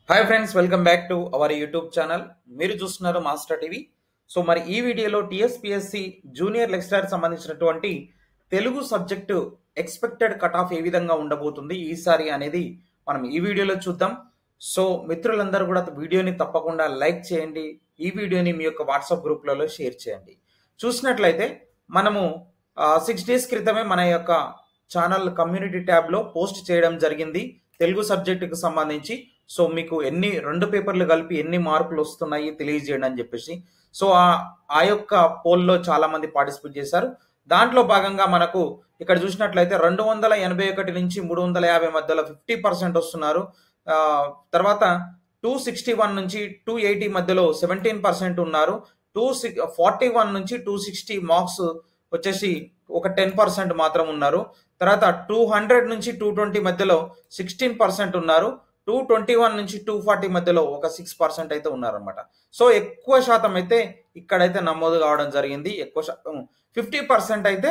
hi friends welcome back to our YouTube channel మీరు చూస్తున్నారు master TV so మరి ఈ వీడియోలో టిఎస్పిఎస్సి జూనియర్ లెక్చరర్ సంబంధించినటువంటి Telugu subject expected cut off ఏ విధంగా ఉండబోతుంది ఈసారి అనేది మనం ఈ వీడియోలో చూద్దాం సో మిత్రులందరూ కూడా వీడియోని తప్పకుండా లైక్ చేయండి ఈ వీడియోని మీ యొక్క వాట్సాప్ గ్రూప్లలో షేర్ చేయండి చూసినట్లయితే మనము సిక్స్ డేస్ క్రితమే మన యొక్క ఛానల్ కమ్యూనిటీ ట్యాబ్లో పోస్ట్ చేయడం జరిగింది తెలుగు సబ్జెక్టుకు సంబంధించి సో మీకు ఎన్ని రెండు పేపర్లు కలిపి ఎన్ని మార్కులు వస్తున్నాయి తెలియజేయండి అని చెప్పేసి సో ఆ ఆ యొక్క పోల్లో చాలా మంది పార్టిసిపేట్ చేశారు దాంట్లో భాగంగా మనకు ఇక్కడ చూసినట్లయితే రెండు వందల ఎనభై ఒకటి నుంచి మూడు వందల యాభై మధ్యలో ఫిఫ్టీ పర్సెంట్ వస్తున్నారు ఆ, తర్వాత టూ సిక్స్టీ వన్ నుంచి టూ ఎయిటీ మధ్యలో సెవెంటీన్ పర్సెంట్ ఉన్నారు టూ సిక్ ఫార్టీ వన్ నుంచి టూ సిక్స్టీ మార్క్స్ వచ్చేసి ఒక టెన్ పర్సెంట్ మాత్రం ఉన్నారు తర్వాత టూ హండ్రెడ్ నుంచి టూ ట్వంటీ మధ్యలో సిక్స్టీన్ పర్సెంట్ ఉన్నారు టూ ట్వంటీ వన్ నుంచి టూ ఫార్టీ మధ్యలో ఒక సిక్స్ పర్సెంట్ అయితే ఉన్నారనమాట సో ఎక్కువ శాతం అయితే ఇక్కడైతే నమోదు కావడం జరిగింది ఎక్కువ శాతం ఫిఫ్టీ పర్సెంట్ అయితే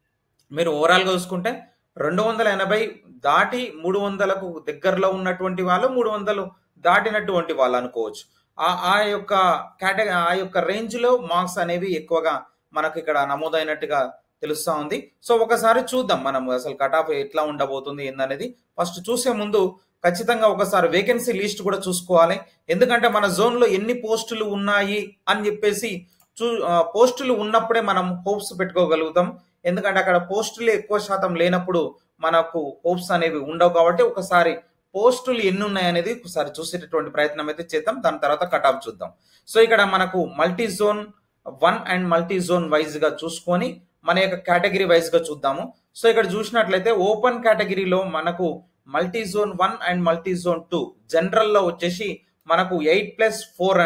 మీరు ఓవరాల్గా చూసుకుంటే రెండు వందల ఎనభై దాటి మూడు వందలకు దగ్గరలో ఉన్నటువంటి వాళ్ళు మూడు వందలు దాటినటువంటి వాళ్ళు అనుకోవచ్చు ఆ ఆ యొక్క కేటగిరీ ఆ యొక్క రేంజ్లో మార్క్స్ అనేవి ఎక్కువగా మనకు ఇక్కడ నమోదైనట్టుగా తెలుస్తా ఉంది సో ఒకసారి చూద్దాం మనం అసలు కట్ ఆఫ్ ఎట్లా ఉండబోతుంది ఏందనేది ఫస్ట్ చూసే ముందు ఖచ్చితంగా ఒకసారి వేకెన్సీ లిస్ట్ కూడా చూసుకోవాలి ఎందుకంటే మన జోన్ లో ఎన్ని పోస్టులు ఉన్నాయి అని చెప్పేసి చూ ఆ, పోస్టులు ఉన్నప్పుడే మనం హోప్స్ పెట్టుకోగలుగుతాం ఎందుకంటే అక్కడ పోస్టులు ఎక్కువ శాతం లేనప్పుడు మనకు హోప్స్ అనేవి ఉండవు కాబట్టి ఒకసారి పోస్టులు ఎన్ని ఉన్నాయి అనేది ఒకసారి చూసేటటువంటి ప్రయత్నం అయితే చేద్దాం దాని తర్వాత కట్ ఆఫ్ చూద్దాం సో ఇక్కడ మనకు multi zone one and multi zone wise గా చూసుకొని మన యొక్క కేటగిరీ వైజ్ గా చూద్దాము సో ఇక్కడ చూసినట్లయితే ఓపెన్ కేటగిరీలో మనకు multi zone one and multi zone two general లో వచ్చేసి మనకు eight plus four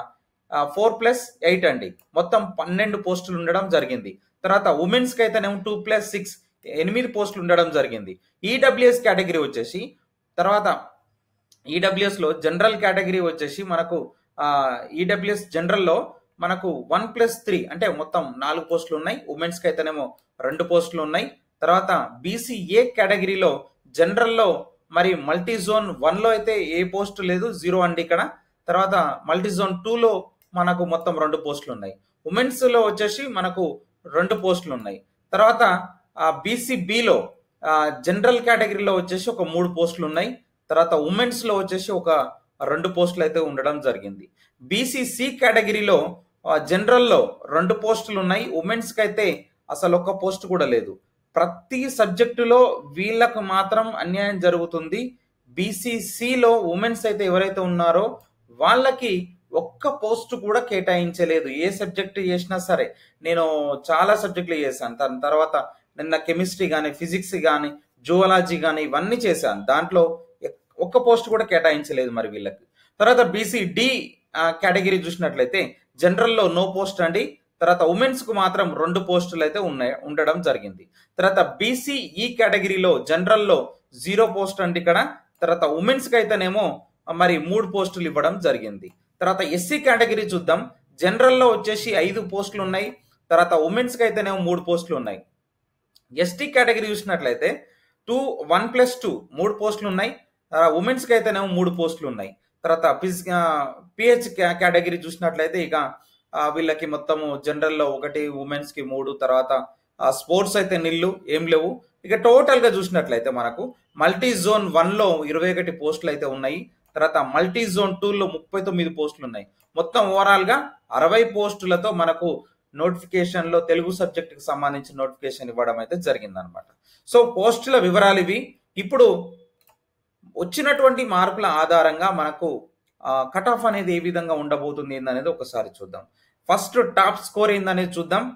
four plus eight అండి మొత్తం పన్నెండు పోస్టులు ఉండడం జరిగింది తర్వాత ఉమెన్స్ కి అయితేనేమో టూ ప్లస్ సిక్స్ ఎనిమిది పోస్టులు ఉండడం జరిగింది ఈడబ్ల్యూఎస్ కేటగిరీ వచ్చేసి తర్వాత ఈడబ్ల్యూఎస్ లో జనరల్ కేటగిరీ వచ్చేసి మనకు ఈడబ్ల్యూఎస్ జనరల్ లో మనకు వన్ ప్లస్ త్రీ అంటే మొత్తం నాలుగు పోస్టులు ఉన్నాయి ఉమెన్స్ కి అయితేనేమో రెండు పోస్టులు ఉన్నాయి తర్వాత బీసీఏ కేటగిరీలో జనరల్ లో మరి మల్టీ జోన్ వన్ లో అయితే ఏ పోస్ట్ లేదు జీరో అండి ఇక్కడ తర్వాత మల్టీ జోన్ టూ లో మనకు మొత్తం రెండు పోస్టులు ఉన్నాయి ఉమెన్స్ లో వచ్చేసి మనకు రెండు పోస్టులు ఉన్నాయి తర్వాత బీసీబీలో జనరల్ కేటగిరీలో వచ్చేసి ఒక మూడు పోస్టులు ఉన్నాయి తర్వాత ఉమెన్స్ లో వచ్చేసి ఒక రెండు పోస్టులు అయితే ఉండడం జరిగింది బీసీసీ కేటగిరీలో జనరల్లో రెండు పోస్టులు ఉన్నాయి ఉమెన్స్ కి అయితే అసలు ఒక్క పోస్ట్ కూడా లేదు ప్రతి సబ్జెక్టులో వీళ్ళకు మాత్రం అన్యాయం జరుగుతుంది బీసీసీలో ఉమెన్స్ అయితే ఎవరైతే ఉన్నారో వాళ్ళకి ఒక్క పోస్ట్ కూడా కేటాయించలేదు ఏ సబ్జెక్ట్ చేసినా సరే నేను చాలా సబ్జెక్టులు చేశాను దాని తర్వాత నిన్న కెమిస్ట్రీ కానీ ఫిజిక్స్ కానీ జువలాజీ కానీ ఇవన్నీ చేశాను దాంట్లో ఎక్- ఒక్క పోస్ట్ కూడా కేటాయించలేదు మరి వీళ్ళకి తర్వాత బీసీ డి కేటగిరీ చూసినట్లయితే జనరల్లో నో పోస్ట్ అండి తర్వాత ఉమెన్స్ కు మాత్రం రెండు పోస్టులు అయితే ఉన్నాయి ఉండడం జరిగింది తర్వాత బీసీ ఈ కేటగిరీలో జనరల్లో జీరో పోస్ట్ అండి ఇక్కడ తర్వాత ఉమెన్స్ కి అయితేనేమో మరి మూడు పోస్టులు ఇవ్వడం జరిగింది తర్వాత ఎస్సీ కేటగిరీ చూద్దాం జనరల్లో వచ్చేసి ఐదు పోస్టులు ఉన్నాయి తర్వాత ఉమెన్స్ కి అయితేనేమో మూడు పోస్టులు ఉన్నాయి ఎస్టీ కేటగిరీ చూసినట్లయితే టూ వన్ ప్లస్ టూ మూడు పోస్టులు ఉన్నాయి ఉమెన్స్ కి అయితేనేమో మూడు పోస్టులు ఉన్నాయి తర్వాత పిహెచ్ కేటగిరీ చూసినట్లయితే ఇక ఆ, వీళ్ళకి మొత్తము జనరల్లో ఒకటి ఉమెన్స్ కి మూడు తర్వాత స్పోర్ట్స్ అయితే నిల్లు ఏం లేవు ఇక టోటల్ గా చూసినట్లయితే మనకు మల్టీ జోన్ వన్ లో ఇరవై ఒకటి పోస్టులు అయితే ఉన్నాయి తర్వాత మల్టీ జోన్ టూ లో ముప్పై తొమ్మిది పోస్టులు ఉన్నాయి మొత్తం ఓవరాల్ గా అరవై పోస్టులతో మనకు నోటిఫికేషన్ లో తెలుగు సబ్జెక్ట్ కి సంబంధించిన నోటిఫికేషన్ ఇవ్వడం అయితే జరిగింది అనమాట సో పోస్టుల వివరాలు ఇవి ఇప్పుడు వచ్చినటువంటి మార్కుల ఆధారంగా మనకు కట్ ఆఫ్ అనేది ఏ విధంగా ఉండబోతుంది ఏందనేది ఒకసారి చూద్దాం ఫస్ట్ టాప్ స్కోర్ ఏందనేది చూద్దాం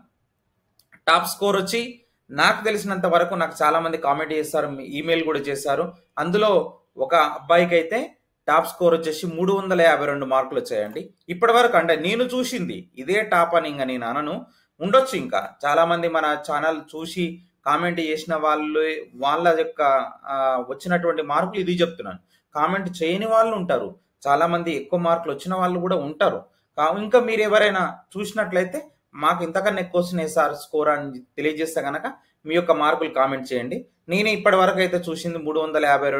టాప్ స్కోర్ వచ్చి నాకు తెలిసినంత వరకు నాకు చాలా మంది కామెంట్ చేస్తారు ఈమెయిల్ కూడా చేశారు అందులో ఒక అబ్బాయికి అయితే టాప్ స్కోర్ వచ్చేసి మూడు వందల యాభై రెండు మార్కులు వచ్చాయండి ఇప్పటి వరకు అంటే నేను చూసింది ఇదే టాప్ అని ఇంకా నేను అనను ఉండొచ్చు ఇంకా చాలా మంది మన ఛానల్ చూసి కామెంట్ చేసిన వాళ్ళు వాళ్ళ యొక్క ఆ, వచ్చినటువంటి మార్కులు ఇది చెప్తున్నాను కామెంట్ చేయని వాళ్ళు ఉంటారు చాలా మంది ఎక్కువ మార్కులు వచ్చిన వాళ్ళు కూడా ఉంటారు కా- ఇంకా మీరు ఎవరైనా చూసినట్లయితే మాకు ఇంతకన్నా ఎక్కువ వస్తున్నాయి సార్ స్కోర్ అని తెలియజేస్తే కనుక మీ యొక్క మార్కులు కామెంట్ చేయండి నేను ఇప్పటి వరకు అయితే చూసింది మూడు వందల యాభై రెండు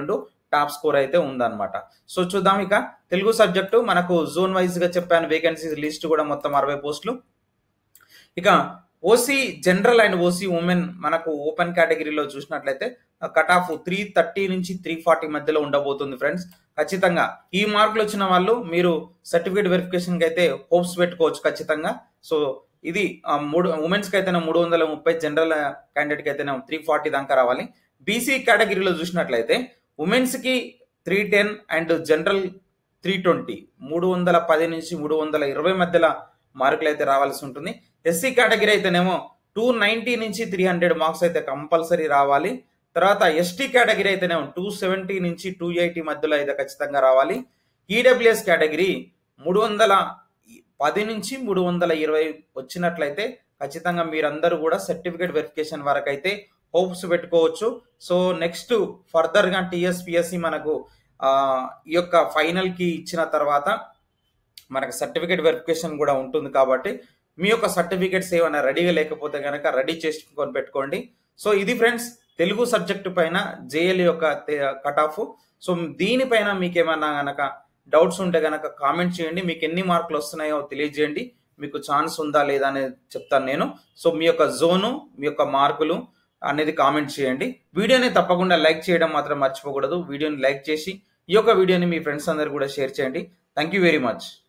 టాప్ స్కోర్ అయితే ఉందన్నమాట సో చూద్దాం ఇక తెలుగు సబ్జెక్టు మనకు జోన్ వైజ్ గా చెప్పాను వేకెన్సీస్ లిస్ట్ కూడా మొత్తం అరవై పోస్టులు ఇక OC general and OC women మనకు ఓపెన్ కేటగిరీలో చూసినట్లయితే కట్ ఆఫ్ త్రీ థర్టీ నుంచి త్రీ ఫార్టీ మధ్యలో ఉండబోతుంది ఫ్రెండ్స్ ఖచ్చితంగా ఈ మార్కులు వచ్చిన వాళ్ళు మీరు సర్టిఫికేట్ వెరిఫికేషన్ కి అయితే హోప్స్ పెట్టుకోవచ్చు ఖచ్చితంగా సో ఇది ఆ, మూడు ఉమెన్స్ కి అయితేనే మూడు వందల ముప్పై జనరల్ క్యాండిడేట్ కి అయితేనే త్రీ ఫార్టీ దాకా రావాలి బీసీ కేటగిరీలో చూసినట్లయితే ఉమెన్స్ కి three ten and general three twenty మూడు వందల పది నుంచి మూడు వందల ఇరవై మధ్యలో మార్కులు అయితే రావాల్సి ఉంటుంది ఎస్సీ కేటగిరీ అయితేనేమో టూ నైన్టీ నుంచి త్రీ హండ్రెడ్ మార్క్స్ అయితే కంపల్సరీ రావాలి తర్వాత ఎస్టీ కేటగిరీ అయితేనేమో టూ సెవెంటీ నుంచి టూ ఎయిటీ మధ్యలో అయితే ఖచ్చితంగా రావాలి ఈడబ్ల్యూఎస్ కేటగిరీ మూడు వందల పది నుంచి మూడు వందల ఇరవై వచ్చినట్లయితే ఖచ్చితంగా మీరందరూ కూడా సర్టిఫికేట్ వెరిఫికేషన్ వరకు అయితే హోప్స్ పెట్టుకోవచ్చు సో నెక్స్ట్ ఫర్దర్ గా టిఎస్పిఎస్సి మనకు ఆ, ఈ యొక్క ఫైనల్ కి ఇచ్చిన తర్వాత మనకు సర్టిఫికేట్ వెరిఫికేషన్ కూడా ఉంటుంది కాబట్టి మీ యొక్క సర్టిఫికేట్స్ ఏమైనా రెడీగా లేకపోతే కనుక రెడీ చేసుకొని పెట్టుకోండి సో ఇది ఫ్రెండ్స్ తెలుగు సబ్జెక్టు పైన జేఎల్ యొక్క కట్ ఆఫ్ సో దీనిపైన మీకు ఏమైనా గనక డౌట్స్ ఉంటే గనక కామెంట్ చేయండి మీకు ఎన్ని మార్కులు వస్తున్నాయో తెలియజేయండి మీకు ఛాన్స్ ఉందా లేదా అనేది చెప్తాను నేను సో మీ యొక్క జోను మీ యొక్క మార్కులు అనేది కామెంట్ చేయండి వీడియోని తప్పకుండా లైక్ చేయడం మాత్రం మర్చిపోకూడదు వీడియోని లైక్ చేసి ఈ యొక్క వీడియోని మీ ఫ్రెండ్స్ అందరు కూడా షేర్ చేయండి థ్యాంక్ యూ వెరీ మచ్